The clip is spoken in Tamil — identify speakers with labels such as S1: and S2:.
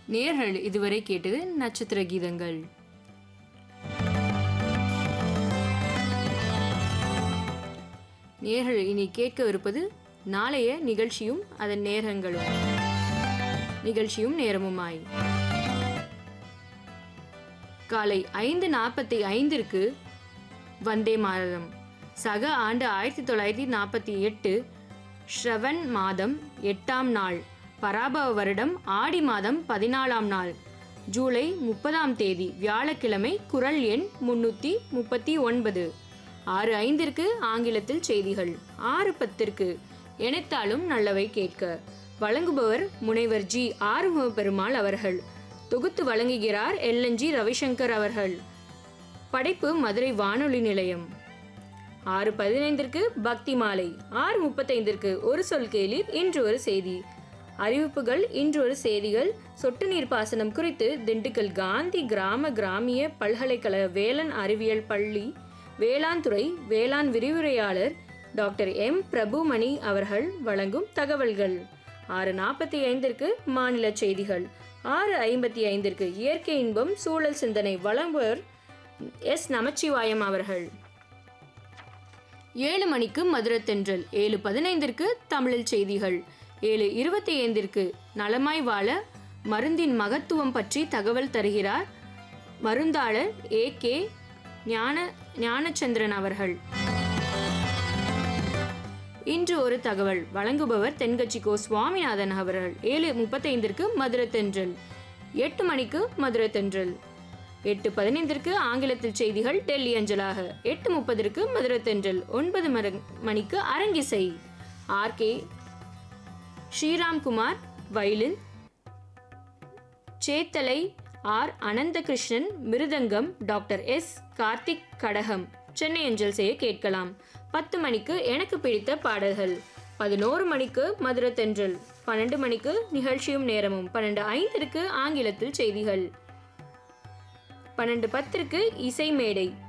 S1: நேர்கள் இதுவரை கேட்டது நட்சத்திர கீதங்கள் நேர்கள் இனி கேட்கவிருப்பது நாளைய நிகழ்ச்சியும் அதன் நேரங்களும் நிகழ்ச்சியும் நேரமுமாய் காலை ஐந்து நாற்பத்தி ஐந்திற்கு வந்தே மாதரம் சக ஆண்டு ஆயிரத்தி தொள்ளாயிரத்தி நாற்பத்தி எட்டு ஸ்ரவன் மாதம் எட்டாம் நாள் பராபவ வருடம் ஆடி மாதம் பதினாலாம் நாள் ஜூலை முப்பதாம் தேதி வியாழக்கிழமை குரல் எண் முன்னூற்றி முப்பத்தி ஒன்பது ஆறு ஐந்திற்கு ஆங்கிலத்தில் செய்திகள் ஆறு பத்திற்கு எனைத்தாலும் நல்லவை கேட்க வழங்குபவர் முனைவர் ஜி ஆறுமுக பெருமாள் அவர்கள் தொகுத்து வழங்குகிறார் எல்என்ஜி ரவிசங்கர் அவர்கள் படைப்பு மதுரை வானொலி நிலையம் ஆறு பதினைந்திற்கு பக்தி மாலை ஆறு முப்பத்தைந்திற்கு ஒரு சொல் கேளீர் இன்று ஒரு செய்தி அறிவிப்புகள் இன்று ஒரு செய்திகள் சொட்டு நீர் பாசனம் குறித்து திண்டுக்கல் காந்தி கிராம கிராமிய பல்கலைக்கழக வேளாண் அறிவியல் பள்ளி வேளாண் துறை வேளாண் விரிவுரையாளர் டாக்டர் எம் பிரபுமணி அவர்கள் வழங்கும் தகவல்கள் ஆறு நாற்பத்தி ஐந்திற்கு மாநில செய்திகள் ஆறு ஐம்பத்தி ஐந்திற்கு இயற்கை இன்பம் சூழல் சிந்தனை வழங்குவர் எஸ் நமச்சிவாயம் அவர்கள் ஏழு மணிக்கு மதுரத்தென்றல் ஏழு பதினைந்திற்கு தமிழில் செய்திகள் ஏழு இருபத்தி ஐந்திற்கு நலமாய் வாழ மருந்தின் மகத்துவம் பற்றி தகவல் தருகிறார் மருந்தாளர் ஏ கே ஞான ஞானச்சந்திரன் அவர்கள் இன்று ஒரு தகவல் வழங்குபவர் தென்கட்சி கோ சுவாமிநாதன் அவர்கள் ஏழு முப்பத்தைந்திற்கு மதுரத்தென்றல் எட்டு மணிக்கு மதுரத்தென்றல் எட்டு பதினைந்திற்கு ஆங்கிலத்தில் செய்திகள் டெல்லி அஞ்சலாக எட்டு முப்பதற்கு மதுரத்தென்றல் ஒன்பது மர- மணிக்கு அரங்கிசை RK Sriramkumar violin Cherthala R Ananthakrishnan மிருதங்கம் டாக்டர் எஸ் கார்த்திக் கடகம் சென்னை அஞ்சல் செய்ய கேட்கலாம் பத்து மணிக்கு எனக்கு பிடித்த பாடல்கள் பதினோரு மணிக்கு மதுரத்தென்றல் பன்னெண்டு மணிக்கு நிகழ்ச்சியும் நேரமும் பன்னெண்டு ஐந்திற்கு ஆங்கிலத்தில் செய்திகள் பன்னெண்டு பத்திற்கு இசை மேடை